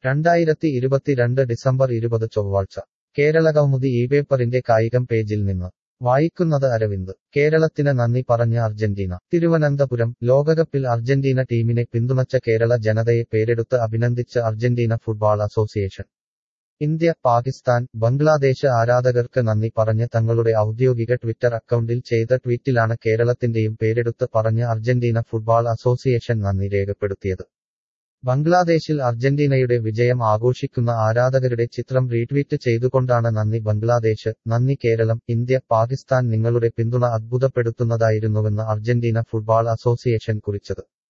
രണ്ടായിരത്തി ഇരുപത്തിരണ്ട് ഡിസംബർ ഇരുപത് ചൊവ്വാഴ്ച കേരള കൗമുദി ഈ പേപ്പറിന്റെ കായികം പേജിൽ നിന്ന് വായിക്കുന്നത് അരവിന്ദ് കേരളത്തിന് നന്ദി പറഞ്ഞ അർജന്റീന തിരുവനന്തപുരം ലോകകപ്പിൽ അർജന്റീന ടീമിനെ പിന്തുണച്ച കേരള ജനതയെ പേരെടുത്ത് അഭിനന്ദിച്ച് Argentina football association India Pakistan Bangladesh ആരാധകർക്ക് നന്ദി പറഞ്ഞ് തങ്ങളുടെ ഔദ്യോഗിക ട്വിറ്റർ അക്കൗണ്ടിൽ ചെയ്ത ട്വീറ്റിലാണ് കേരളത്തിന്റെയും പേരെടുത്ത് പറഞ്ഞ് അർജന്റീന ഫുട്ബോൾ അസോസിയേഷൻ നന്ദി രേഖപ്പെടുത്തിയത് ബംഗ്ലാദേശിൽ അർജന്റീനയുടെ വിജയം ആഘോഷിക്കുന്ന ആരാധകരുടെ ചിത്രം റീട്വീറ്റ് ചെയ്തുകൊണ്ടാണ് നന്ദി ബംഗ്ലാദേശ് നന്ദി കേരളം ഇന്ത്യ പാകിസ്ഥാൻ നിങ്ങളുടെ പിന്തുണ അത്ഭുതപ്പെടുത്തുന്നതായിരുന്നുവെന്ന് അർജന്റീന ഫുട്ബോൾ അസോസിയേഷൻ കുറിച്ചത്